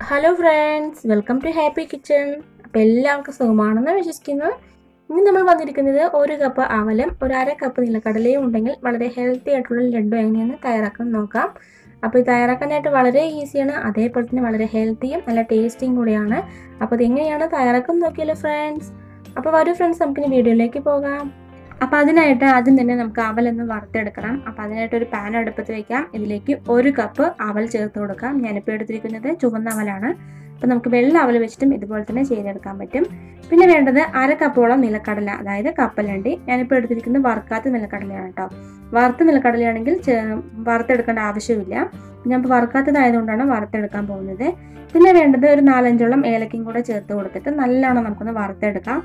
hello friends welcome to Happy Kitchen അപ്പോൾ എല്ലാവർക്കും സുഖമാണെന്ന് വിശ്വസിക്കുന്നു ഇന്ന് നമ്മൾ വന്നിരിക്കുന്നത് ഒരു കപ്പ് അവലും ഒരു അര കപ്പ് നിലക്കടലയും ഉണ്ടെങ്കിൽ വളരെ ഹെൽത്തി ആയിട്ടുള്ള ലഡു എങ്ങനെയെന്ന് തയ്യാറാക്കാൻ നോക്കാം അപ്പോൾ ഇത് തയ്യാറാക്കാനായിട്ട് വളരെ ഈസിയാണ് അതേപോലെ തന്നെ വളരെ ഹെൽത്തിയും നല്ല ടേസ്റ്റിയും കൂടിയാണ് അപ്പോൾ ഇത് എങ്ങനെയാണ് തയ്യാറാക്കുന്നത് നോക്കിയല്ലോ ഫ്രണ്ട്സ് അപ്പോൾ വരൂ ഫ്രണ്ട്സ് നമുക്കിനി വീഡിയോയിലേക്ക് പോകാം അപ്പോൾ അതിനായിട്ട് ആദ്യം തന്നെ നമുക്ക് അവലൊന്ന് വറുത്തെടുക്കണം അപ്പോൾ അതിനായിട്ട് ഒരു പാൻ അടുപ്പത്ത് വയ്ക്കാം ഇതിലേക്ക് ഒരു കപ്പ് അവൽ ചേർത്ത് കൊടുക്കാം ഞാനിപ്പോൾ എടുത്തിരിക്കുന്നത് ചുവന്ന അവലാണ് അപ്പോൾ നമുക്ക് വെള്ള അവൽ വെച്ചിട്ടും ഇതുപോലെ തന്നെ ചെയ്തെടുക്കാൻ പറ്റും പിന്നെ വേണ്ടത് അര കപ്പോളം നിലക്കടല അതായത് കപ്പലണ്ടി ഞാനിപ്പോൾ എടുത്തിരിക്കുന്നത് വറുക്കാത്ത നിലക്കടലയാണ് കേട്ടോ വറുത്ത നിലക്കടലയാണെങ്കിൽ വറുത്തെടുക്കേണ്ട ആവശ്യമില്ല ഞാൻ ഇപ്പോൾ വറുക്കാത്തതായതുകൊണ്ടാണ് വറുത്തെടുക്കാൻ പോകുന്നത് പിന്നെ വേണ്ടത് ഒരു നാലഞ്ചോളം ഏലക്കയും കൂടെ ചേർത്ത് കൊടുത്തിട്ട് നല്ലോണം നമുക്കൊന്ന് വറുത്തെടുക്കാം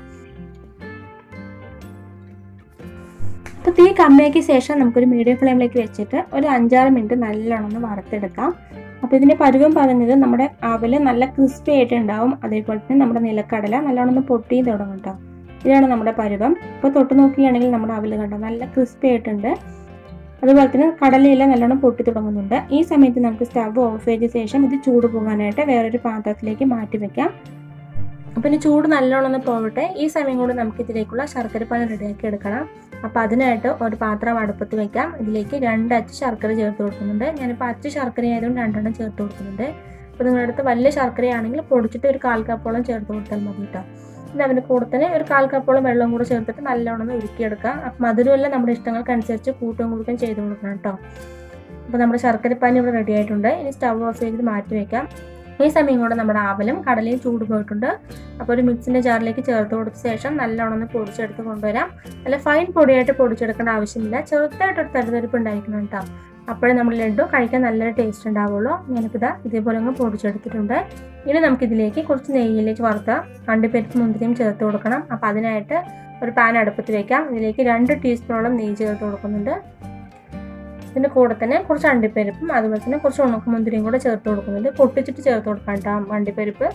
അപ്പോൾ തീ കമ്മിയാക്കിയ ശേഷം നമുക്കൊരു മീഡിയം ഫ്ലെയിമിലേക്ക് വെച്ചിട്ട് ഒരു അഞ്ചാറ് മിനിറ്റ് നല്ലോണം ഒന്ന് വറുത്തെടുക്കാം അപ്പോൾ ഇതിൻ്റെ പരുവം പറഞ്ഞത് നമ്മുടെ അവല് നല്ല ക്രിസ്പി ആയിട്ട് ഉണ്ടാവും അതേപോലെ തന്നെ നമ്മുടെ നിലക്കടല നല്ലോണം ഒന്ന് പൊട്ടി തുടങ്ങും കേട്ടോ ഇതാണ് നമ്മുടെ പരുവം ഇപ്പോൾ തൊട്ട് നോക്കുകയാണെങ്കിൽ നമ്മുടെ അവല് കണ്ടോ നല്ല ക്രിസ്പി ആയിട്ടുണ്ട് അതുപോലെ തന്നെ കടലയെല്ലാം നല്ലോണം പൊട്ടി തുടങ്ങുന്നുണ്ട് ഈ സമയത്ത് നമുക്ക് സ്റ്റവ് ഓഫ് ചെയ്ത ശേഷം ഇത് ചൂട് പോകാനായിട്ട് വേറൊരു പാത്രത്തിലേക്ക് മാറ്റി വെക്കാം അപ്പം ഇനി ചൂട് നല്ലോണം ഒന്ന് പോകട്ടെ ഈ സമയം കൊണ്ട് നമുക്ക് ഇതിലേക്കുള്ള ശർക്കരപ്പാനി റെഡിയാക്കി എടുക്കണം അപ്പോൾ അതിനായിട്ട് ഒരു പാത്രം അടുപ്പത്ത് വെക്കാം ഇതിലേക്ക് രണ്ട് അച്ച് ശർക്കര ചേർത്ത് കൊടുക്കുന്നുണ്ട് ഞാനിപ്പോൾ അച്ച് ശർക്കര ആയതുകൊണ്ട് രണ്ടെണ്ണം ചേർത്ത് കൊടുക്കുന്നുണ്ട് അപ്പോൾ നിങ്ങളുടെ അടുത്ത് വലിയ ശർക്കരയാണെങ്കിൽ പൊടിച്ചിട്ട് ഒരു കാൽ കപ്പോളം ചേർത്ത് കൊടുത്താൽ മതി കേട്ടോ പിന്നെ അതിൻ്റെ കൂടെ തന്നെ ഒരു കാൽ കപ്പോളം വെള്ളം കൂടെ ചേർത്തിട്ട് നല്ലോണം ഒന്ന് ഉരുക്കിയെടുക്കാം അപ്പം മധുരമെല്ലാം നമ്മുടെ ഇഷ്ടങ്ങൾക്കനുസരിച്ച് കൂട്ടും കൊടുക്കുകയും ചെയ്ത് കൊടുക്കണം കേട്ടോ അപ്പോൾ നമ്മുടെ ശർക്കരപ്പാനി ഇവിടെ റെഡി ആയിട്ടുണ്ട് ഇനി സ്റ്റവ് ഓഫ് ചെയ്ത് മാറ്റി വെക്കാം ഈ സമയം കൊണ്ട് നമ്മുടെ ആവലും കടലയും ചൂട് പോയിട്ടുണ്ട് അപ്പോൾ ഒരു മിക്സിൻ്റെ ജാറിലേക്ക് ചേർത്ത് കൊടുത്ത ശേഷം നല്ലോണം ഒന്ന് പൊടിച്ചെടുത്ത് കൊണ്ടുവരാം അല്ല ഫൈൻ പൊടിയായിട്ട് പൊടിച്ചെടുക്കേണ്ട ആവശ്യമില്ല ചെറുതായിട്ടൊരു തരുതരിപ്പ് ഉണ്ടായിരിക്കണം കേട്ടോ അപ്പോഴേ നമ്മൾ ലഡു കഴിക്കാൻ നല്ലൊരു ടേസ്റ്റ് ഉണ്ടാവുള്ളൂ ഞാനിപ്പോൾ ഇതാ ഇതേപോലെ അങ്ങ് പൊടിച്ചെടുത്തിട്ടുണ്ട് ഇനി നമുക്കിതിലേക്ക് കുറച്ച് നെയ്യിലേക്ക് വറുത്ത അണ്ടിപ്പരിപ്പ് മുന്തിരിയും ചേർത്ത് കൊടുക്കണം അപ്പോൾ അതിനായിട്ട് ഒരു പാൻ അടുപ്പത്ത് വയ്ക്കാം ഇതിലേക്ക് രണ്ട് ടീസ്പൂണോളം നെയ്യ് ചേർത്ത് കൊടുക്കുന്നുണ്ട് ഇതിൻ്റെ കൂടെ തന്നെ കുറച്ച് അണ്ടിപ്പരിപ്പും അതുപോലെ തന്നെ കുറച്ച് ഉണക്കമുന്തിരിയും കൂടെ ചേർത്ത് കൊടുക്കുന്നുണ്ട് പൊട്ടിച്ചിട്ട് ചേർത്ത് കൊടുക്കാം കേട്ടോ അണ്ടിപ്പരിപ്പ്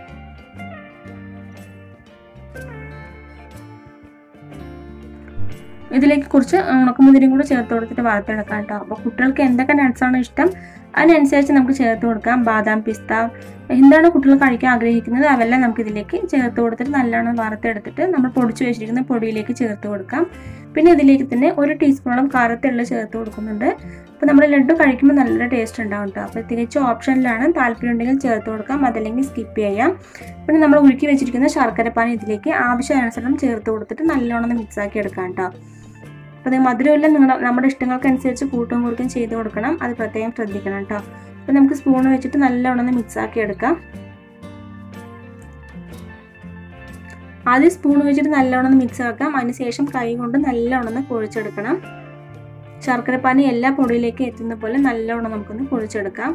ഇതിലേക്ക് കുറച്ച് ഉണക്കമുന്തിരിയും കൂടെ ചേർത്ത് കൊടുത്തിട്ട് വറുത്തെടുക്കാം കേട്ടോ അപ്പോൾ കുട്ടികൾക്ക് എന്തൊക്കെ നട്ട്സാണ് ഇഷ്ടം അതിനനുസരിച്ച് നമുക്ക് ചേർത്ത് കൊടുക്കാം ബാദാം പിസ്ത എന്താണ് കുട്ടികൾ കഴിക്കാൻ ആഗ്രഹിക്കുന്നത് അതെല്ലാം നമുക്ക് ഇതിലേക്ക് ചേർത്ത് കൊടുത്തിട്ട് നല്ലോണം വറുത്തെടുത്തിട്ട് നമ്മൾ പൊടിച്ചു വെച്ചിരിക്കുന്ന പൊടിയിലേക്ക് ചേർത്ത് കൊടുക്കാം പിന്നെ ഇതിലേക്ക് തന്നെ ഒരു ടീസ്പൂണോളം കാരത്തുള്ള ചേർത്ത് കൊടുക്കുന്നുണ്ട് അപ്പോൾ നമ്മൾ ലഡു കഴിക്കുമ്പോൾ നല്ലൊരു ടേസ്റ്റ് ഉണ്ടാവും കേട്ടോ അപ്പോൾ തികച്ചും ഓപ്ഷനിലാണ് താല്പര്യം ഉണ്ടെങ്കിൽ ചേർത്ത് കൊടുക്കാം അതല്ലെങ്കിൽ സ്കിപ്പ് ചെയ്യാം പിന്നെ നമ്മൾ ഉരുക്കി വെച്ചിരിക്കുന്ന ശർക്കരപ്പാനി ഇതിലേക്ക് ആവശ്യാനുസരണം ചേർത്ത് കൊടുത്തിട്ട് നല്ലോണം മിക്സ് ആക്കി എടുക്കാം കേട്ടോ അപ്പോൾ അത് മധുരമെല്ലാം നിങ്ങൾ നമ്മുടെ ഇഷ്ടങ്ങൾക്കനുസരിച്ച് കൂട്ടും കുറുക്കും ചെയ്ത് കൊടുക്കണം അത് പ്രത്യേകം ശ്രദ്ധിക്കണം കേട്ടോ അപ്പോൾ നമുക്ക് സ്പൂൺ വെച്ചിട്ട് നല്ലോണം ഒന്ന് മിക്സ് ആക്കി എടുക്കാം ആദ്യം സ്പൂൺ വെച്ചിട്ട് നല്ലോണം ഒന്ന് മിക്സ് ആക്കാം അതിനുശേഷം കൈ കൊണ്ട് നല്ലോണം ഒന്ന് കുഴിച്ചെടുക്കണം ശർക്കരപ്പാനി എല്ലാ പൊടിയിലേക്കും എത്തുന്ന പോലെ നല്ലോണം നമുക്കൊന്ന് കുഴിച്ചെടുക്കാം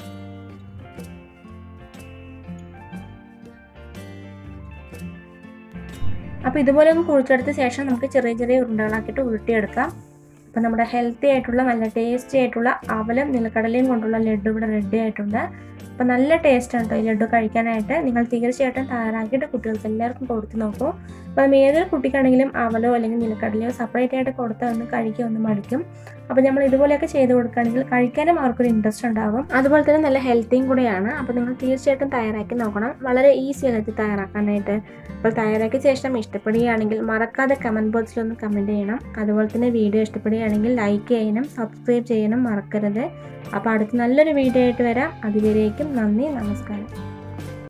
അപ്പോൾ ഇതുപോലെ ഒന്ന് കുഴിച്ചെടുത്ത ശേഷം നമുക്ക് ചെറിയ ചെറിയ ഉരുണ്ടകളാക്കിയിട്ട് ഉരുട്ടിയെടുക്കാം അപ്പോൾ നമ്മുടെ ഹെൽത്തി ആയിട്ടുള്ള നല്ല ടേസ്റ്റി ആയിട്ടുള്ള അവലും നിലക്കടലയും കൊണ്ടുള്ള ലഡു ഇവിടെ റെഡി ആയിട്ടുണ്ട് അപ്പോൾ നല്ല ടേസ്റ്റ് ആണ് ഈ ലഡു കഴിക്കാനായിട്ട് നിങ്ങൾ തീർച്ചയായിട്ടും തയ്യാറാക്കിയിട്ട് കുട്ടികൾക്ക് എല്ലാവർക്കും കൊടുത്ത് നോക്കൂ അപ്പം ഏതൊരു കുട്ടിക്കാണെങ്കിലും അവലോ അല്ലെങ്കിൽ നിലക്കടലയോ സെപ്പറേറ്റ് ആയിട്ട് കൊടുത്താൽ ഒന്ന് കഴിക്കുക ഒന്ന് മടിക്കും അപ്പോൾ നമ്മൾ ഇതുപോലെയൊക്കെ ചെയ്ത് കൊടുക്കുകയാണെങ്കിൽ കഴിക്കാനും അവർക്കൊരു ഇൻട്രസ്റ്റ് ഉണ്ടാകും അതുപോലെ തന്നെ നല്ല ഹെൽത്തിയും കൂടെയാണ് അപ്പോൾ നിങ്ങൾ തീർച്ചയായിട്ടും തയ്യാറാക്കി നോക്കണം വളരെ ഈസിയാണ് ഇത് തയ്യാറാക്കാനായിട്ട് അപ്പോൾ തയ്യാറാക്കിയ ശേഷം ഇഷ്ടപ്പെടുകയാണെങ്കിൽ മറക്കാതെ കമൻറ്റ് ബോക്സിൽ ഒന്ന് കമൻറ്റ് ചെയ്യണം അതുപോലെ തന്നെ വീഡിയോ ഇഷ്ടപ്പെടുകയാണെങ്കിൽ ലൈക്ക് ചെയ്യണം സബ്സ്ക്രൈബ് ചെയ്യണം മറക്കരുത് അപ്പോൾ അടുത്ത് നല്ലൊരു വീഡിയോ ആയിട്ട് വരാം അതുവരേക്കും നന്ദി നമസ്കാരം